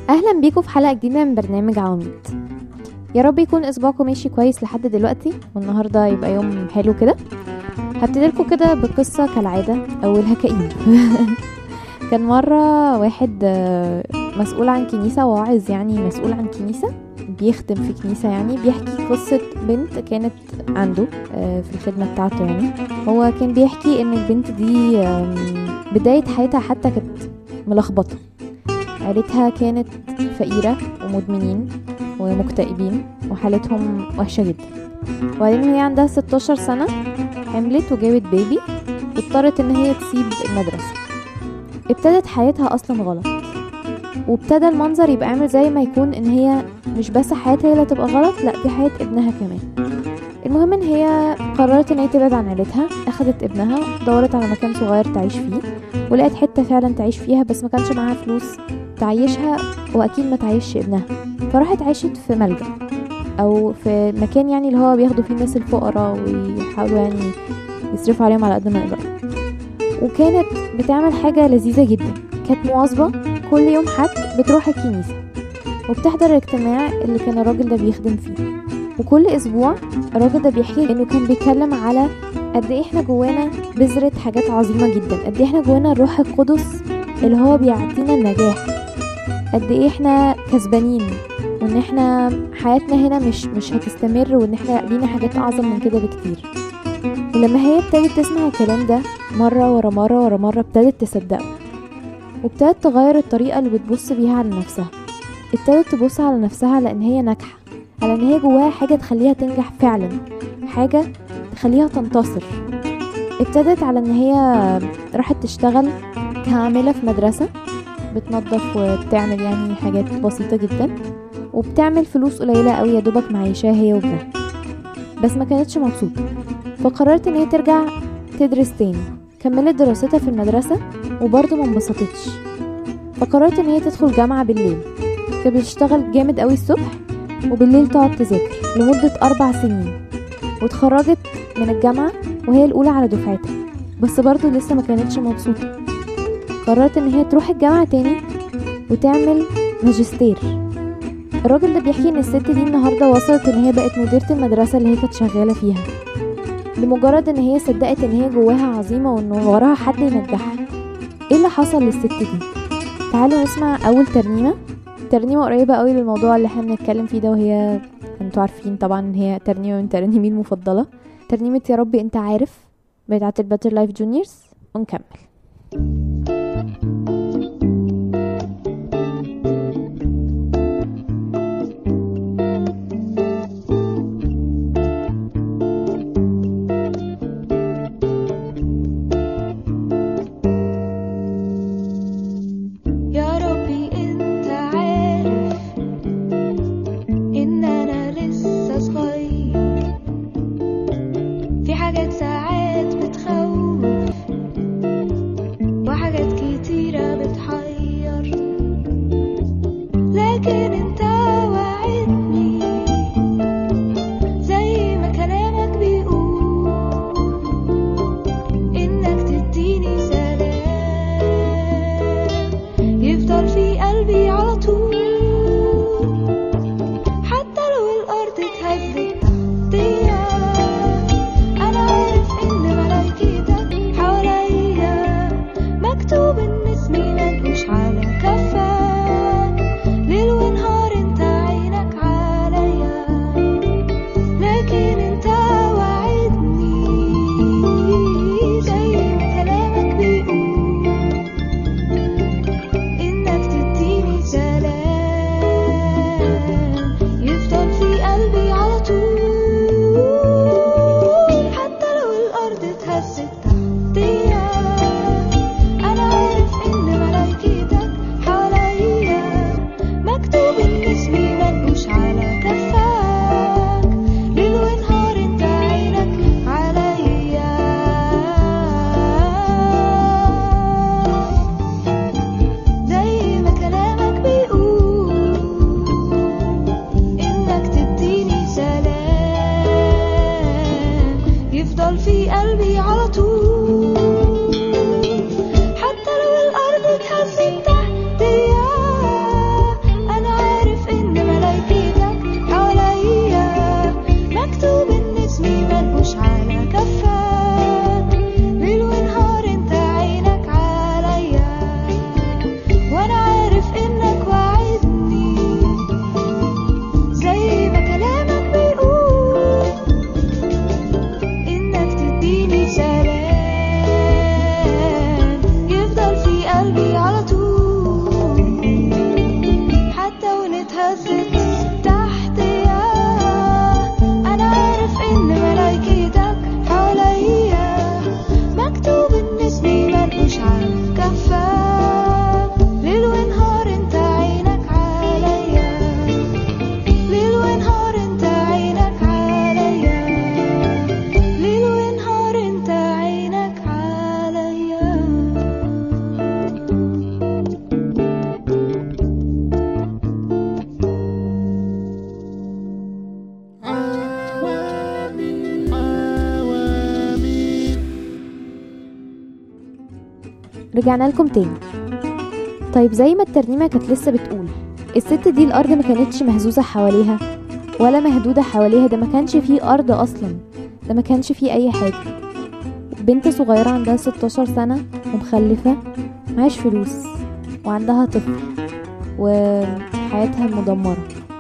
اهلا بيكم في حلقه جديده من برنامج عواميد يا رب يكون اسبوعكم ماشي كويس لحد دلوقتي والنهارده يبقى يوم حلو كده هبتدي لكم كده بقصه كالعاده اولها كئيب كان مره واحد آه، مسؤول عن كنيسه واعظ يعني مسؤول عن كنيسه بيخدم في كنيسه يعني بيحكي قصه بنت كانت عنده آه، في الخدمه بتاعته يعني هو كان بيحكي ان البنت دي آم، بدايه حياتها حتى كانت ملخبطه عيلتها كانت فقيرة ومدمنين ومكتئبين وحالتهم وحشة جدا وبعدين هي عندها 16 سنة حملت وجابت بيبي واضطرت ان هي تسيب المدرسة ابتدت حياتها اصلا غلط وابتدى المنظر يبقى عامل زي ما يكون ان هي مش بس حياتها هي اللي تبقى غلط لا دي حياة ابنها كمان المهم ان هي قررت ان هي تبعد عن عيلتها اخدت ابنها دورت على مكان صغير تعيش فيه ولقت حتة فعلا تعيش فيها بس ما كانش معاها فلوس تعيشها واكيد ما تعيش ابنها فراحت عاشت في ملجأ او في مكان يعني اللي هو بياخدوا فيه الناس الفقراء ويحاولوا يعني يصرفوا عليهم على قد ما يقدروا وكانت بتعمل حاجة لذيذة جدا كانت مواظبة كل يوم حد بتروح الكنيسة وبتحضر الاجتماع اللي كان الراجل ده بيخدم فيه وكل اسبوع الراجل ده بيحكي انه كان بيتكلم على قد ايه احنا جوانا بذرة حاجات عظيمة جدا قد ايه احنا جوانا الروح القدس اللي هو بيعطينا النجاح قد ايه احنا كسبانين وان احنا حياتنا هنا مش مش هتستمر وان احنا لينا حاجات اعظم من كده بكتير ولما هي ابتدت تسمع الكلام ده مرة ورا مرة ورا مرة ابتدت تصدقه وابتدت تغير الطريقة اللي بتبص بيها على نفسها ابتدت تبص على نفسها لان هي ناجحة على ان هي جواها حاجة تخليها تنجح فعلا حاجة تخليها تنتصر ابتدت على ان هي راحت تشتغل كعاملة في مدرسة بتنظف وبتعمل يعني حاجات بسيطة جدا وبتعمل فلوس قليلة قوي يا دوبك معيشاها هي وابنها بس ما كانتش مبسوطة فقررت ان هي ترجع تدرس تاني كملت دراستها في المدرسة وبرضه ما انبسطتش فقررت ان هي تدخل جامعة بالليل كانت بتشتغل جامد قوي الصبح وبالليل تقعد تذاكر لمدة أربع سنين واتخرجت من الجامعة وهي الأولى على دفعتها بس برضه لسه ما كانتش مبسوطة قررت ان هي تروح الجامعة تاني وتعمل ماجستير الراجل ده بيحكي ان الست دي النهارده وصلت ان هي بقت مديرة المدرسة اللي هي كانت شغالة فيها لمجرد ان هي صدقت ان هي جواها عظيمة وان وراها حد ينجحها ايه اللي حصل للست دي تعالوا نسمع اول ترنيمة ترنيمة قريبة قوي للموضوع اللي احنا بنتكلم فيه ده وهي انتوا عارفين طبعا ان هي ترنيمة من ترانيمي المفضلة ترنيمة يا ربي انت عارف بتاعت الباتر لايف جونيورز ونكمل يا ربي انت عارف ان انا لسه صغير في حاجات ساعات بتخوف رجعنا لكم تاني طيب زي ما الترنيمة كانت لسه بتقول الست دي الأرض ما كانتش مهزوزة حواليها ولا مهدودة حواليها ده ما كانش فيه أرض أصلا ده ما كانش فيه أي حاجة بنت صغيرة عندها 16 سنة ومخلفة معاش فلوس وعندها طفل وحياتها مدمرة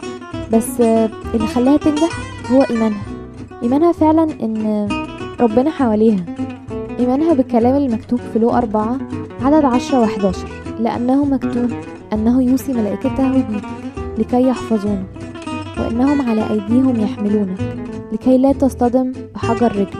بس اللي خلاها تنجح هو إيمانها إيمانها فعلا إن ربنا حواليها إيمانها بالكلام المكتوب في لو أربعة عدد عشرة وحداشر لأنه مكتوب أنه يوصي ملائكته بيك لكي يحفظونك وإنهم على أيديهم يحملونك لكي لا تصطدم بحجر رجلك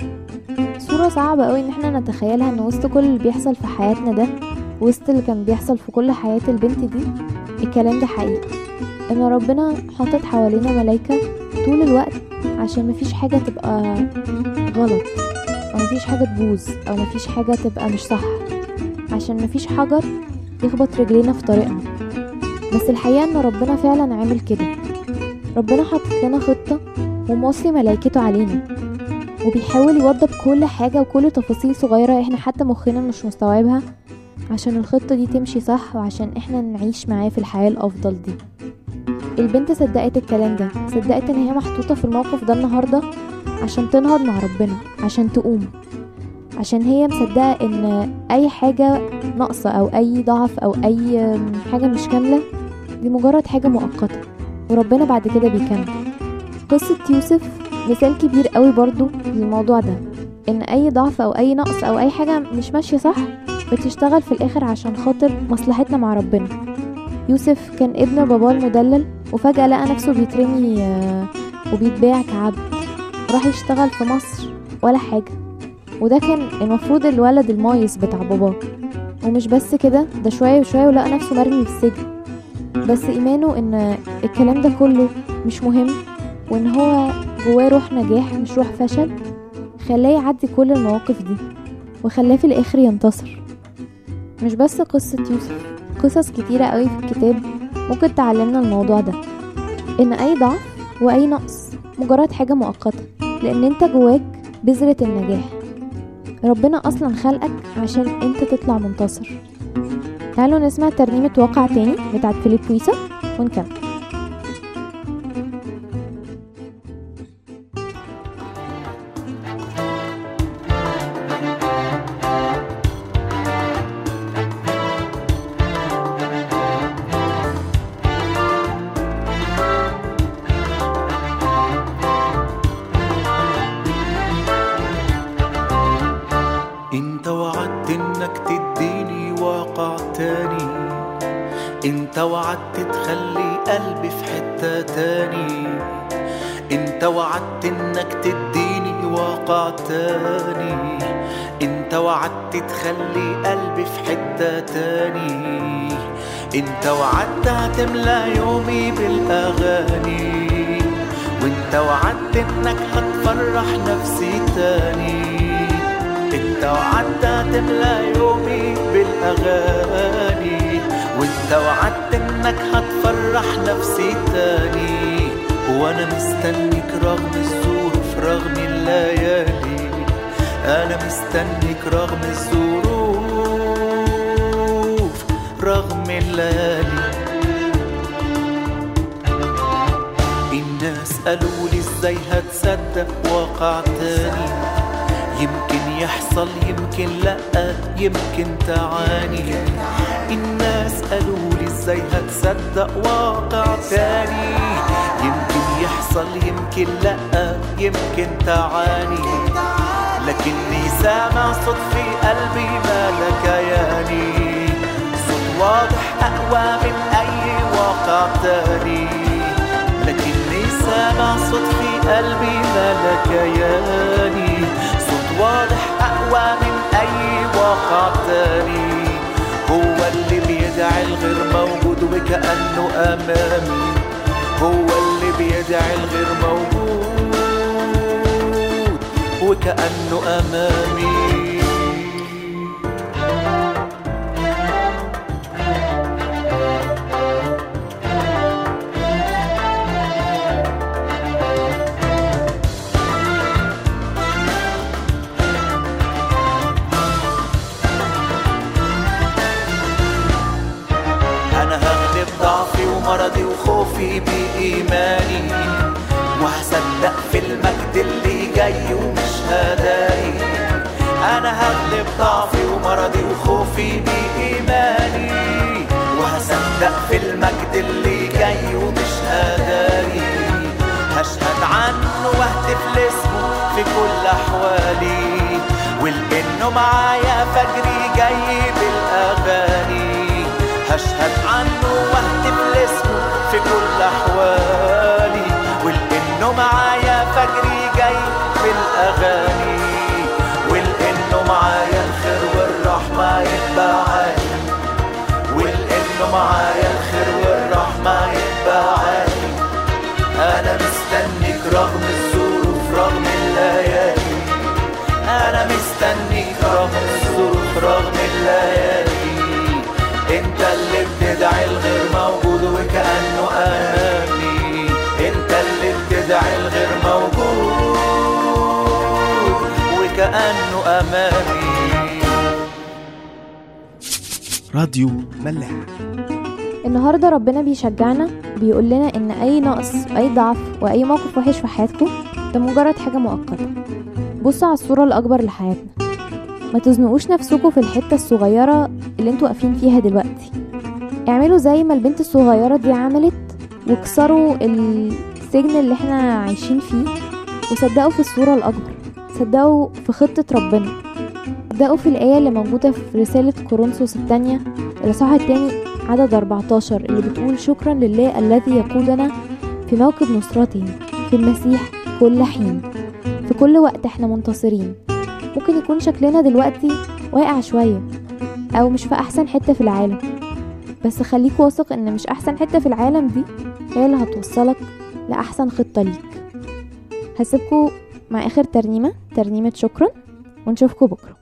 صورة صعبة قوي إن احنا نتخيلها إن وسط كل اللي بيحصل في حياتنا ده وسط اللي كان بيحصل في كل حياة البنت دي الكلام ده حقيقي إن ربنا حاطط حوالينا ملايكة طول الوقت عشان مفيش حاجة تبقى غلط أو مفيش حاجة تبوظ أو مفيش حاجة تبقى مش صح عشان مفيش حجر يخبط رجلينا في طريقنا بس الحقيقة إن ربنا فعلا عامل كده ربنا حاطط لنا خطة وموصي ملايكته علينا وبيحاول يوضب كل حاجة وكل تفاصيل صغيرة احنا حتى مخنا مش مستوعبها عشان الخطة دي تمشي صح وعشان احنا نعيش معاه في الحياة الأفضل دي البنت صدقت الكلام ده صدقت ان هي محطوطة في الموقف ده النهاردة عشان تنهض مع ربنا عشان تقوم عشان هي مصدقة ان اي حاجة ناقصة او اي ضعف او اي حاجة مش كاملة دي مجرد حاجة مؤقتة وربنا بعد كده بيكمل قصة يوسف مثال كبير قوي برضو للموضوع ده ان اي ضعف او اي نقص او اي حاجة مش ماشية صح بتشتغل في الاخر عشان خاطر مصلحتنا مع ربنا يوسف كان ابن باباه المدلل وفجأة لقى نفسه بيترمي آه، وبيتباع كعبد راح يشتغل في مصر ولا حاجة وده كان المفروض الولد المايس بتاع باباه ومش بس كده ده شوية وشوية ولقى نفسه مرمي في السجن بس إيمانه إن الكلام ده كله مش مهم وإن هو جواه روح نجاح مش روح فشل خلاه يعدي كل المواقف دي وخلاه في الآخر ينتصر مش بس قصة يوسف قصص كتيرة قوي في الكتاب ممكن تعلمنا الموضوع ده إن أي ضعف وأي نقص مجرد حاجة مؤقتة لأن أنت جواك بذرة النجاح ربنا أصلا خلقك عشان أنت تطلع منتصر تعالوا نسمع ترنيمة واقع تاني بتاعت فيليب ويسا ونكمل انت وعدت انك تديني واقع تاني انت وعدت تخلي قلبي في حتة تاني انت وعدت انك تديني واقع تاني انت وعدت تخلي قلبي في حتة تاني انت وعدت هتملى يومي بالاغاني وانت وعدت انك هتفرح نفسي تاني انت وعدت هتملى يومي بالاغاني وانت وعدت انك هتفرح نفسي تاني وانا مستنيك رغم الظروف رغم الليالي انا مستنيك رغم الظروف رغم الليالي الناس قالوا لي ازاي هتصدق واقع تاني يمكن يحصل يمكن لا يمكن تعاني الناس قالوا لي ازاي هتصدق واقع تاني يمكن يحصل يمكن لا يمكن تعاني لكني سامع صوت في قلبي ما لكياني صوت واضح اقوى من اي واقع تاني لكني سامع صوت في قلبي ما لكياني صوت واضح أقوى من أي واقع تاني هو اللي بيدعي الغير موجود وكأنه أمامي هو اللي بيدعي الغير موجود وكأنه أمامي مرضي وخوفي بإيماني وهصدق في المجد اللي جاي ومش هداري أنا هغلب ضعفي ومرضي وخوفي بإيماني وهصدق في المجد اللي جاي ومش هداري هشهد عنه واهتف لاسمه في كل أحوالي ولأنه معايا فجري جاي بالأغاني هشهد عنه واهتف لاسمه في كل أحوالي ولأنه معايا فجري جاي بالأغاني ولأنه معايا الخير والرحمة يبقى عالي ولأنه معايا الخير والرحمة يبقى عالي أنا مستنيك رغم الظروف رغم الليالي أنا مستنيك رغم الظروف رغم الليالي أنت اللي بتدعي الغير موجود وكأنه أمامي أنت اللي بتدعي الغير موجود وكأنه أمامي راديو ملاح النهارده ربنا بيشجعنا بيقول لنا ان اي نقص اي ضعف واي موقف وحش في حياتكم ده مجرد حاجه مؤقته بصوا على الصوره الاكبر لحياتنا ما تزنقوش نفسكم في الحته الصغيره اللي انتوا واقفين فيها دلوقتي اعملوا زي ما البنت الصغيره دي عملت واكسروا السجن اللي احنا عايشين فيه وصدقوا في الصوره الاكبر صدقوا في خطه ربنا صدقوا في الآية اللي موجودة في رسالة كورنثوس الثانية الإصحاح الثاني عدد 14 اللي بتقول شكرا لله الذي يقودنا في موكب نصرته في المسيح كل حين في كل وقت احنا منتصرين ممكن يكون شكلنا دلوقتي واقع شوية أو مش في أحسن حتة في العالم بس خليك واثق إن مش أحسن حتة في العالم دي هي اللي هتوصلك لأحسن خطة ليك هسيبكوا مع آخر ترنيمة ترنيمة شكرا ونشوفكوا بكرة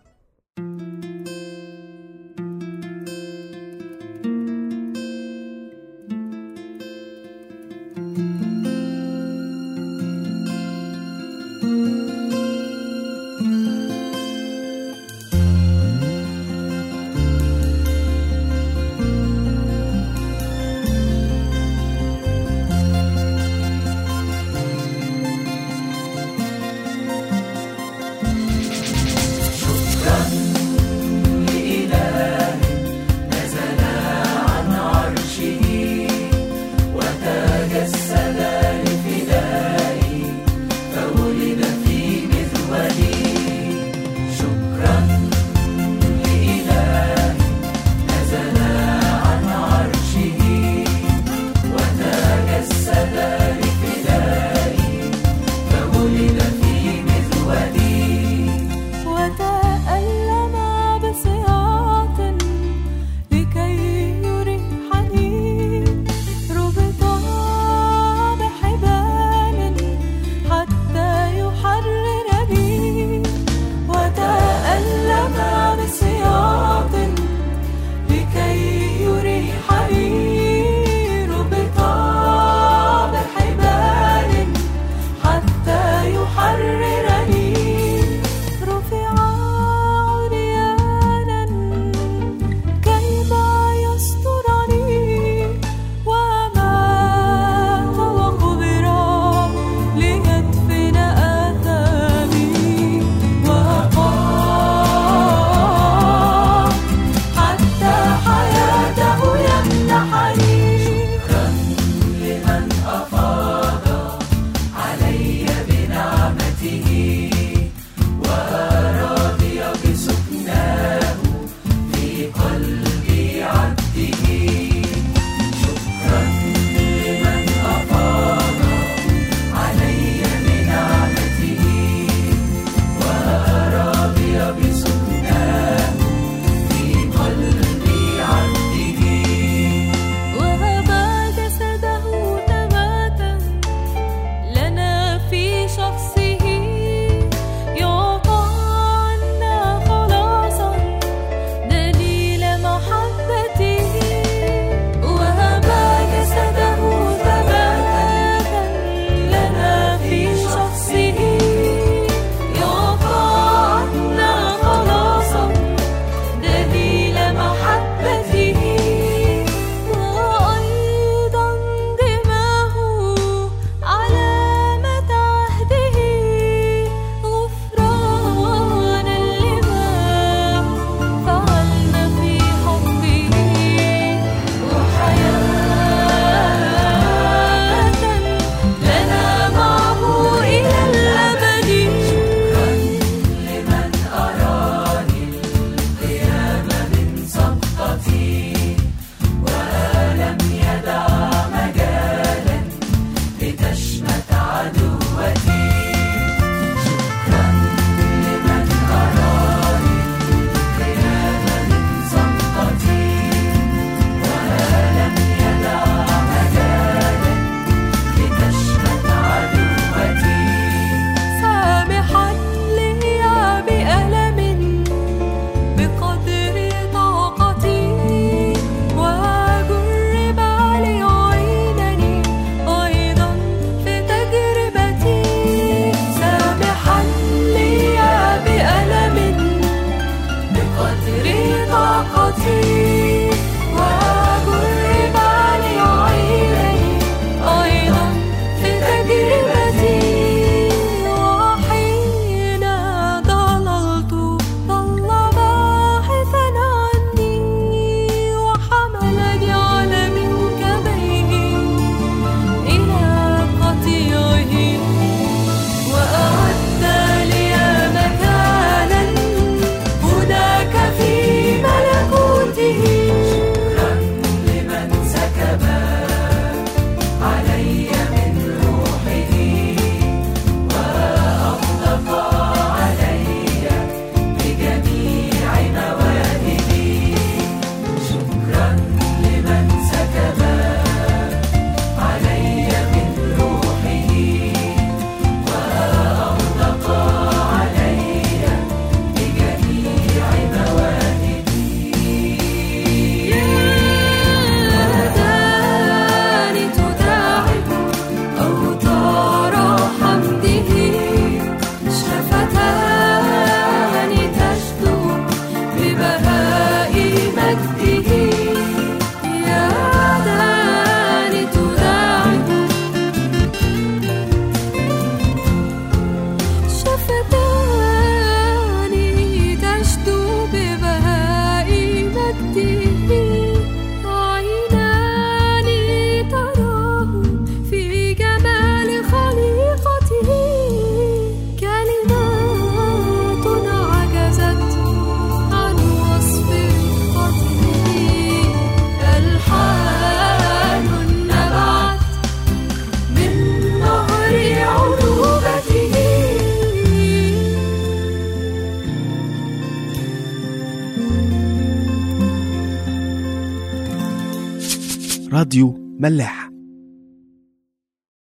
راديو ملاح